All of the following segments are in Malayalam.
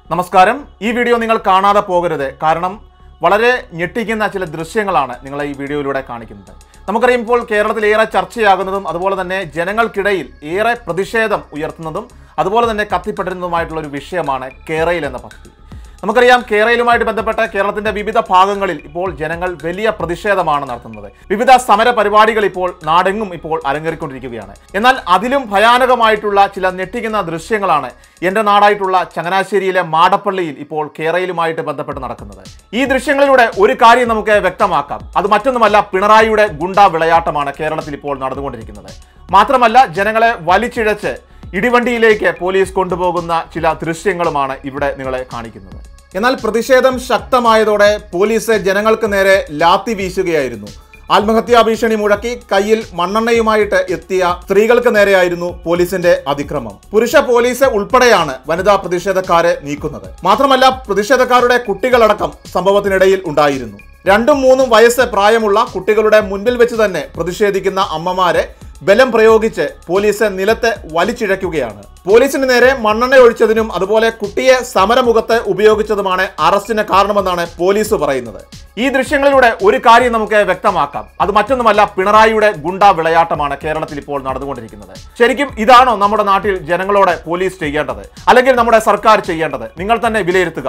നമസ്കാരം ഈ വീഡിയോ നിങ്ങൾ കാണാതെ പോകരുത് കാരണം വളരെ ഞെട്ടിക്കുന്ന ചില ദൃശ്യങ്ങളാണ് നിങ്ങളെ ഈ വീഡിയോയിലൂടെ കാണിക്കുന്നത് നമുക്കറിയാം ഇപ്പോൾ കേരളത്തിൽ ഏറെ ചർച്ചയാകുന്നതും അതുപോലെ തന്നെ ജനങ്ങൾക്കിടയിൽ ഏറെ പ്രതിഷേധം ഉയർത്തുന്നതും അതുപോലെ തന്നെ കത്തിപ്പടരുന്നതുമായിട്ടുള്ള ഒരു വിഷയമാണ് കേരയിൽ എന്ന പദ്ധതി നമുക്കറിയാം കേരളയിലുമായിട്ട് ബന്ധപ്പെട്ട കേരളത്തിന്റെ വിവിധ ഭാഗങ്ങളിൽ ഇപ്പോൾ ജനങ്ങൾ വലിയ പ്രതിഷേധമാണ് നടത്തുന്നത് വിവിധ സമര പരിപാടികൾ ഇപ്പോൾ നാടെങ്ങും ഇപ്പോൾ അരങ്ങേറിക്കൊണ്ടിരിക്കുകയാണ് എന്നാൽ അതിലും ഭയാനകമായിട്ടുള്ള ചില ഞെട്ടിക്കുന്ന ദൃശ്യങ്ങളാണ് എന്റെ നാടായിട്ടുള്ള ചങ്ങനാശ്ശേരിയിലെ മാടപ്പള്ളിയിൽ ഇപ്പോൾ കേരളയിലുമായിട്ട് ബന്ധപ്പെട്ട് നടക്കുന്നത് ഈ ദൃശ്യങ്ങളിലൂടെ ഒരു കാര്യം നമുക്ക് വ്യക്തമാക്കാം അത് മറ്റൊന്നുമല്ല പിണറായിയുടെ ഗുണ്ട വിളയാട്ടമാണ് കേരളത്തിൽ ഇപ്പോൾ നടന്നുകൊണ്ടിരിക്കുന്നത് മാത്രമല്ല ജനങ്ങളെ വലിച്ചിഴച്ച് ഇടിവണ്ടിയിലേക്ക് പോലീസ് കൊണ്ടുപോകുന്ന ചില ദൃശ്യങ്ങളുമാണ് ഇവിടെ നിങ്ങളെ കാണിക്കുന്നത് എന്നാൽ പ്രതിഷേധം ശക്തമായതോടെ പോലീസ് ജനങ്ങൾക്ക് നേരെ ലാത്തി വീശുകയായിരുന്നു ആത്മഹത്യാ ഭീഷണി മുഴക്കി കയ്യിൽ മണ്ണെണ്ണയുമായിട്ട് എത്തിയ സ്ത്രീകൾക്ക് നേരെയായിരുന്നു പോലീസിന്റെ അതിക്രമം പുരുഷ പോലീസ് ഉൾപ്പെടെയാണ് വനിതാ പ്രതിഷേധക്കാരെ നീക്കുന്നത് മാത്രമല്ല പ്രതിഷേധക്കാരുടെ കുട്ടികളടക്കം സംഭവത്തിനിടയിൽ ഉണ്ടായിരുന്നു രണ്ടും മൂന്നും വയസ്സ് പ്രായമുള്ള കുട്ടികളുടെ മുൻപിൽ വെച്ച് തന്നെ പ്രതിഷേധിക്കുന്ന അമ്മമാരെ ബലം പ്രയോഗിച്ച് പോലീസ് നിലത്ത് വലിച്ചിഴയ്ക്കുകയാണ് പോലീസിന് നേരെ മണ്ണെണ്ണ ഒഴിച്ചതിനും അതുപോലെ കുട്ടിയെ സമരമുഖത്ത് ഉപയോഗിച്ചതുമാണ് അറസ്റ്റിന് കാരണമെന്നാണ് പോലീസ് പറയുന്നത് ഈ ദൃശ്യങ്ങളിലൂടെ ഒരു കാര്യം നമുക്ക് വ്യക്തമാക്കാം അത് മറ്റൊന്നുമല്ല പിണറായിയുടെ ഗുണ്ട വിളയാട്ടമാണ് കേരളത്തിൽ ഇപ്പോൾ നടന്നുകൊണ്ടിരിക്കുന്നത് ശരിക്കും ഇതാണോ നമ്മുടെ നാട്ടിൽ ജനങ്ങളോട് പോലീസ് ചെയ്യേണ്ടത് അല്ലെങ്കിൽ നമ്മുടെ സർക്കാർ ചെയ്യേണ്ടത് നിങ്ങൾ തന്നെ വിലയിരുത്തുക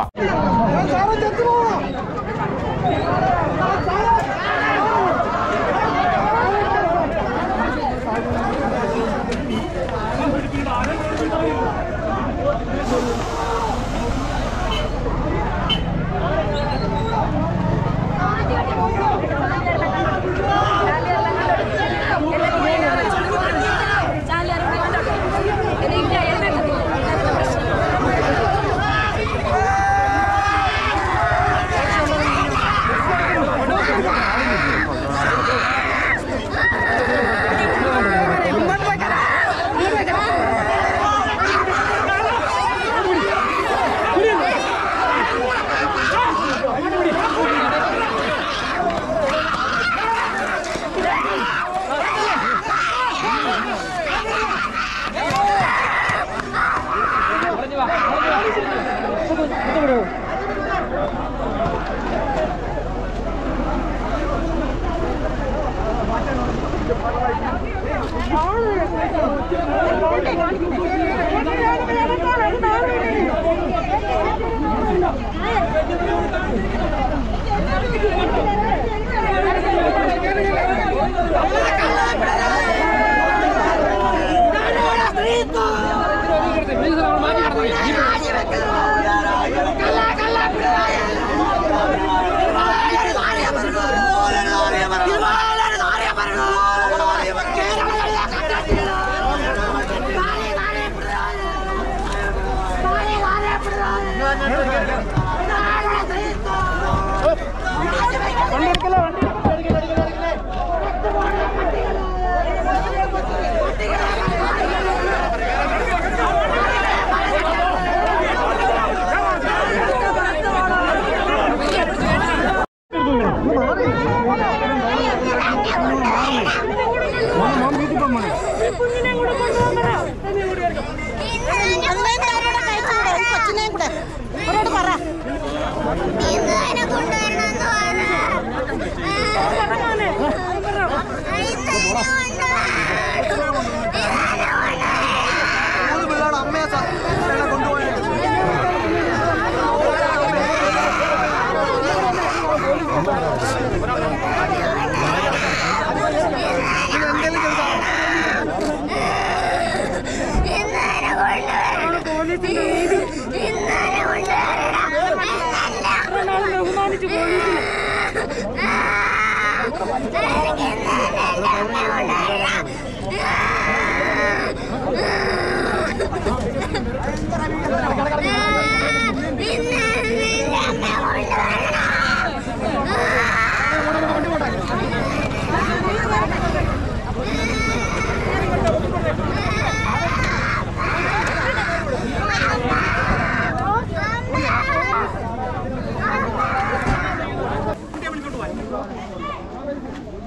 കൊച്ചിനെയും കൂടെ അവരോട് പറ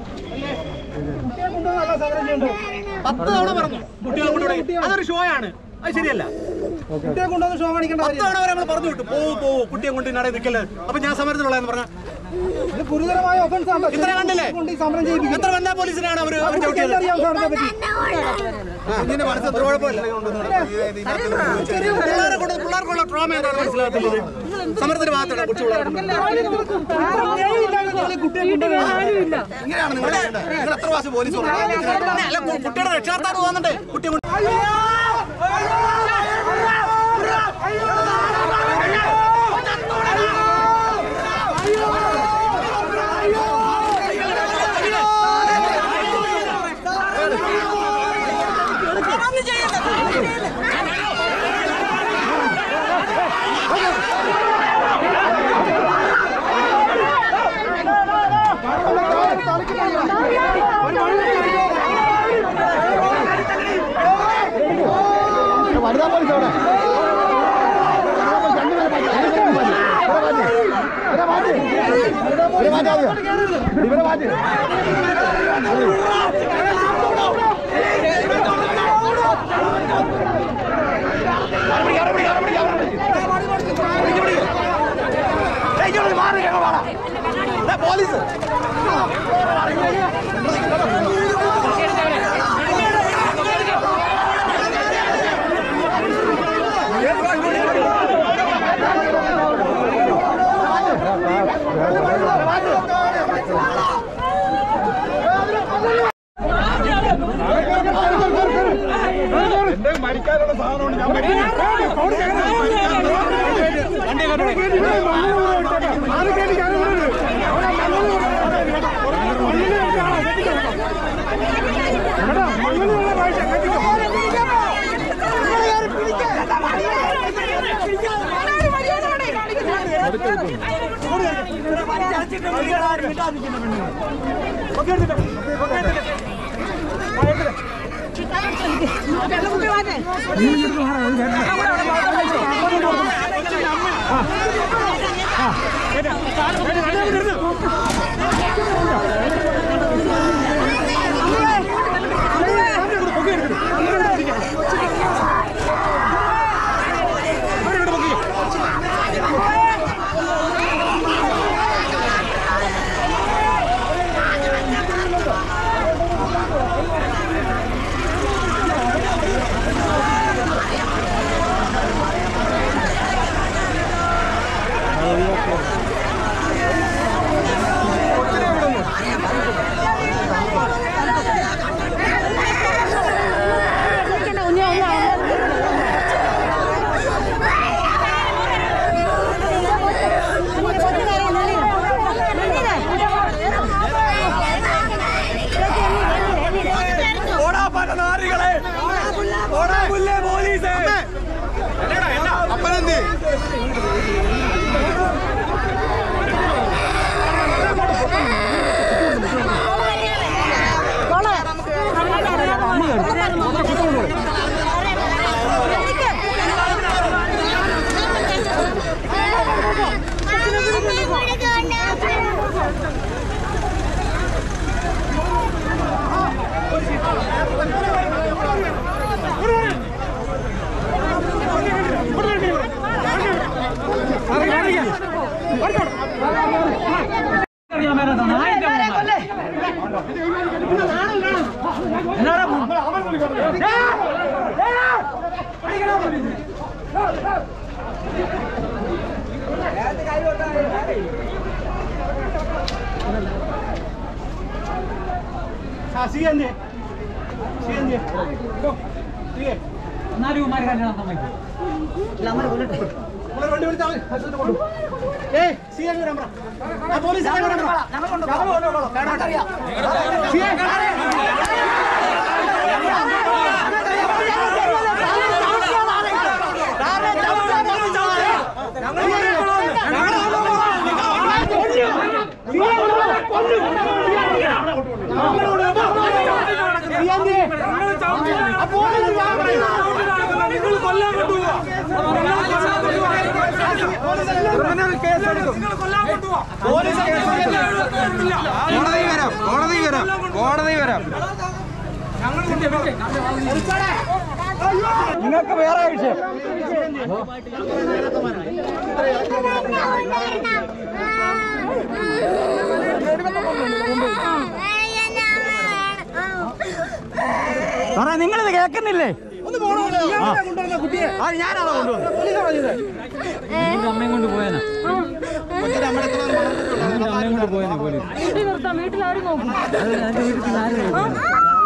പത്ത് തവണ പറഞ്ഞു കുട്ടികളെ കൊണ്ടുപോയി അതൊരു ഷോ ആണ് അത് ശരിയല്ല കുട്ടിയെ കൊണ്ടുവന്ന് ഷോ കാണിക്കേണ്ട പത്ത് തവണ വരെ നമ്മൾ പറഞ്ഞു വിട്ടു പോവൂ പോവൂ കുട്ടിയെ കൊണ്ട് ഇന്നാടെ നിൽക്കല് അപ്പൊ ഞാൻ സമരത്തിലുള്ളതെന്ന് പറഞ്ഞ ഇത് ഗുരുതരമായ ഒഫൻസ് ആണ് ഇത്ര കണ്ടില്ലേ കൊണ്ട് ഈ സമരം ചെയ്യിപ്പിക്കും എത്ര വനിതാ പോലീസിനാണ് അവർ അവർ ചവിട്ടിയത് അറിയാം സാറിനെ പറ്റി കുഞ്ഞിന്റെ മനസ്സ് എത്ര കുഴപ്പമില്ല പിള്ളേരെ കൊണ്ട് പിള്ളേർക്കുള്ള ട്രോമ എന്താണ് മനസ്സിലാകത്തില്ലത് സമരത്തിന്റെ ഭാഗത്താണ് കൊച്ചു പിള്ളേർ ഇങ്ങനെയാണ് നിങ്ങൾ ചെയ്യേണ്ടത്. നിങ്ങൾ എത്ര പ്രാവശ്യം പോലീസ് പറഞ്ഞു? അല്ല, കു- കുട്ടിയുടെ രക്ഷാർത്ഥാണ് പോകുന്നുണ്ട് കുട്ടി കൊണ്ട് പോലീസ് ഏയ് സി എം വരാൻ പറ ആ പോലീസ് വരാൻ പറ ഞങ്ങൾ കൊണ്ടുപോകാം സി എം കോടതി വരാം കോടതി വരാം കോടതി വരാം ഞങ്ങൾ നിങ്ങൾക്ക് വേറെ വിഷയം സാറേ നിങ്ങളിത് കേൾക്കുന്നില്ലേ ഒന്ന് കൊണ്ടുവന്ന കുട്ടിയെ അത് ഞാനാണോ കൊണ്ടുവന്നത് അമ്മയും കൊണ്ട് പോയനാ അമ്മയും കൊണ്ട് പോയനാ പോലീസ് വീട്ടിൽ നിർത്താം വീട്ടിൽ ആരും നോക്കും അത് എന്റെ വീട്ടിൽ നിന്ന് ആരും നോക്കില്ല.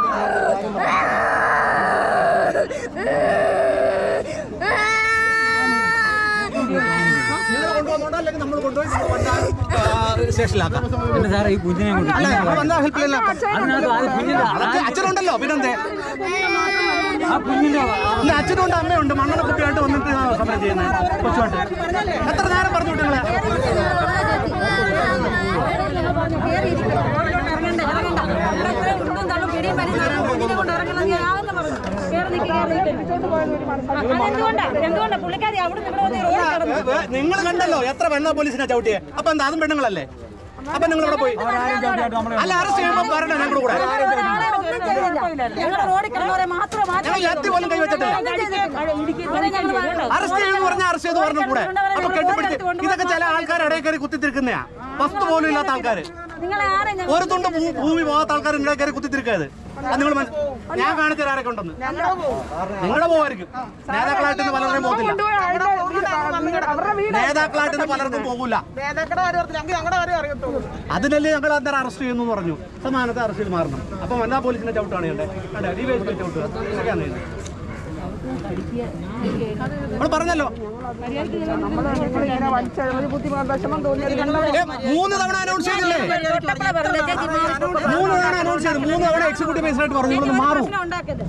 നിങ്ങൾ കൊണ്ടുവന്നോണ്ടോ അല്ലെങ്കിൽ നമ്മൾ കൊണ്ടുപോയി വണ്ടാ സ്റ്റേഷനിലാക്കാം എന്റെ സാറേ ഈ കുഞ്ഞിനെ കൊണ്ട് അല്ല നമ്മൾ വന്നാ ഹെൽപ്പ് ലൈനിലാക്കാം അതിനകത്ത് ആദ്യം കുഞ്ഞിന്റെ അതൊക്കെ അച്ഛനുണ്ടല്ലോ പിന്നെന്തേ ആ കുഞ്ഞിന്റെ ഇന്ന് അച്ഛനുണ്ട് അമ്മയുണ്ട് മണ്ണണ കുട്ടിയായിട്ട് വന്നിട്ട് സമരം ചെയ്യുന്നത് കൊച്ചുമായിട്ട് എത്ര നേരം പറഞ്ഞു വിട്ടു നിങ്ങളെ എന്തുകൊണ്ടാ എന്തുകൊണ്ടാ പുള്ളിക്കാരി അവിടെ ഇവിടെ വന്ന് റോഡിൽ കിടന്നു നിങ്ങൾ കണ്ടല്ലോ എത്ര വനിതാ പോലീസിനെ ചവിട്ടിയെ അപ്പൊ എന്താ അതും പെണ്ണുങ്ങളല്ലേ അപ്പൊ നിങ്ങൾ ഇവിടെ പോയി അല്ല അറസ്റ്റ് ചെയ്യുമ്പോൾ വരണം ഞങ്ങളുടെ കൂടെ ഞങ്ങളുടെ റോഡിൽ കിടന്നവരെ മാത്രം ഞങ്ങൾ എത്തി പോലും കൈവച്ചിട്ടില്ല അറസ്റ്റ് ചെയ്യുമെന്ന് പറഞ്ഞാൽ അറസ്റ്റ് ചെയ്ത് പറഞ്ഞു കൂടെ അപ്പൊ കെട്ടിപ്പിടിച്ച് ഇതൊക്കെ ചില ആൾക്കാർ ഇടയിൽ കയറി കുത്തിത്തിരിക്കുന്നയാ വസ്തു പോലും ഇല്ലാത്ത ആൾക്കാര് നിങ്ങളെ ആരെ ഞങ്ങൾ ഒരു തുണ്ട് ഭൂ- ഭൂമി പോകാത്ത ആൾക്കാർ ഇടയിൽ കയറി കുത്തിത്തിരിക്കത് അത് നിങ്ങൾ ഞാൻ കാണിച്ചു ആരൊക്കെ ഉണ്ടെന്ന് നിങ്ങളുടെ പോവായിരിക്കും നേതാക്കളായിട്ട് ഇന്ന് പലരുടെയും പോകത്തില്ല നേതാക്കളായിട്ട് ഇന്ന് പലർക്കും പോകില്ല അതിനല്ലേ ഞങ്ങൾ അന്നേരം അറസ്റ്റ് ചെയ്യുന്നു എന്ന് പറഞ്ഞു സമാനത്തെ അറസ്റ്റ് ചെയ്ത് മാറണം അപ്പൊ വനിതാ പോലീസിന്റെ ചവിട്ടാണ് ചെയ്യണ്ടേ അതെ ഡിവൈസിന്റെ ചവിട്ടുക ഇതൊക്കെയാണ് ചെയ്യുന്നത് നമ്മൾ പറഞ്ഞല്ലോ ഏ, മൂന്ന് തവണ അനൗൺസ് ചെയ്തില്ലേ മൂന്ന് തവണ അനൗൺസ് ചെയ്തു മൂന്ന് തവണ എക്സിക്യൂട്ടീവ് മജിസ്ട്രേറ്റ് പറഞ്ഞു നിങ്ങളൊന്ന് മാറും ഉണ്ടാക്കിയത്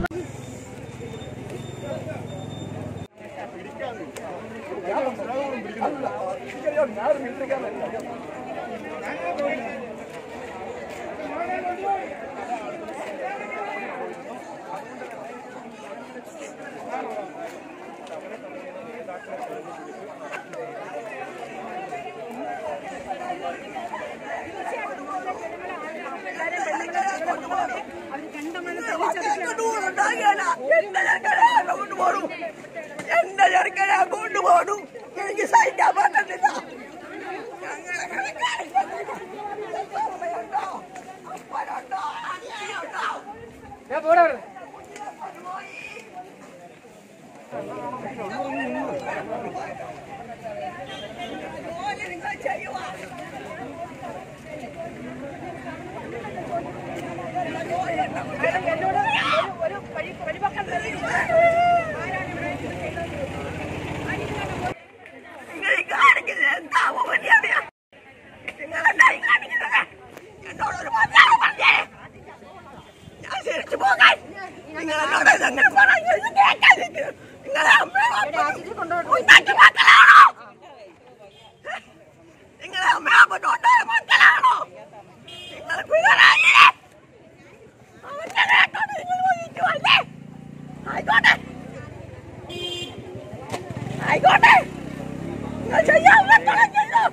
എന്റെ ചെറുക്കനെ കൊണ്ടുപോകണം എനിക്ക് സഹിക്കാൻ പറ്റത്തില്ല നിങ്ങൾ കാണിക്കുന്നത് എന്താവോ മര്യാദയാ നിങ്ങളെന്താ ഈ കാണിക്കുന്നത് എന്നോടൊരു മര്യാദ പറഞ്ഞേ ഞാൻ തിരിച്ചു പോകാൻ നിങ്ങൾ എന്നോട് ഇതങ്ങനെ പറഞ്ഞു ഇത് കേൾക്കാൻ നിൽക്കുന്നു. നിങ്ങളെ അമ്മ ഉണ്ടാക്കി മക്കളാണോ നിങ്ങളെ അമ്മ ഉണ്ടായ മക്കളാണോ നിങ്ങൾ പിണറായില്ലേ അവന്റെ കേട്ടോണ്ട് നിങ്ങൾ ഒഴിക്കുമല്ലേ ആയിക്കോട്ടെ ആയിക്കോട്ടെ നിങ്ങൾ ചെയ്യാവുന്ന കളഞ്ഞല്ലോ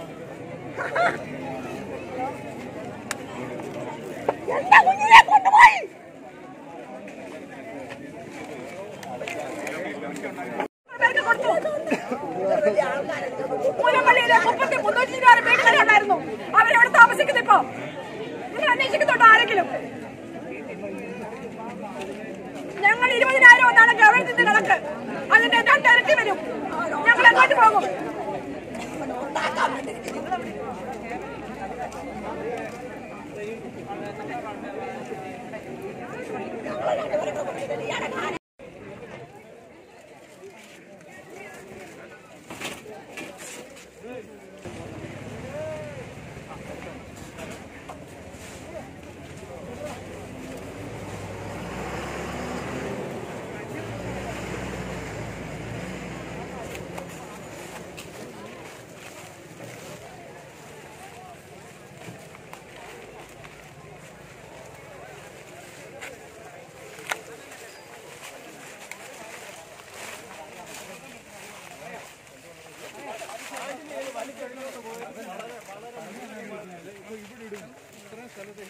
എന്റെ കുഞ്ഞിനെ കൊണ്ടുപോയി പേർക്ക് കൊടുത്തു. മൂലപ്പള്ളിയിലെ മുപ്പത്തി മുന്നൂറ്റി ഇരുപത് വീടുകളെ ഉണ്ടായിരുന്നു അവരെവിടെ താമസിക്കുന്നു ഇപ്പോ നിങ്ങൾ അന്വേഷിക്കുന്നുണ്ടോ ആരെങ്കിലും ഞങ്ങൾ ഇരുപതിനായിരം ഒന്നാണ് ഗവൺമെന്റിന്റെ കണക്ക് അതിന്റെ രണ്ടിരട്ടി വരും ഞങ്ങൾ എങ്ങോട്ട് പോകും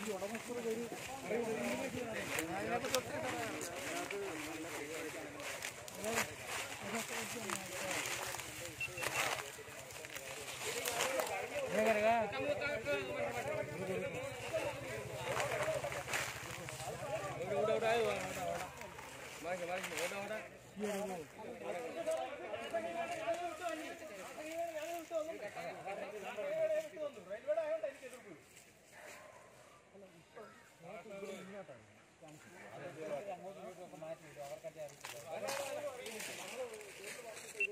അങ്ങോട്ടും ഇങ്ങോട്ടും ഒക്കെ മാറ്റി അവർക്ക്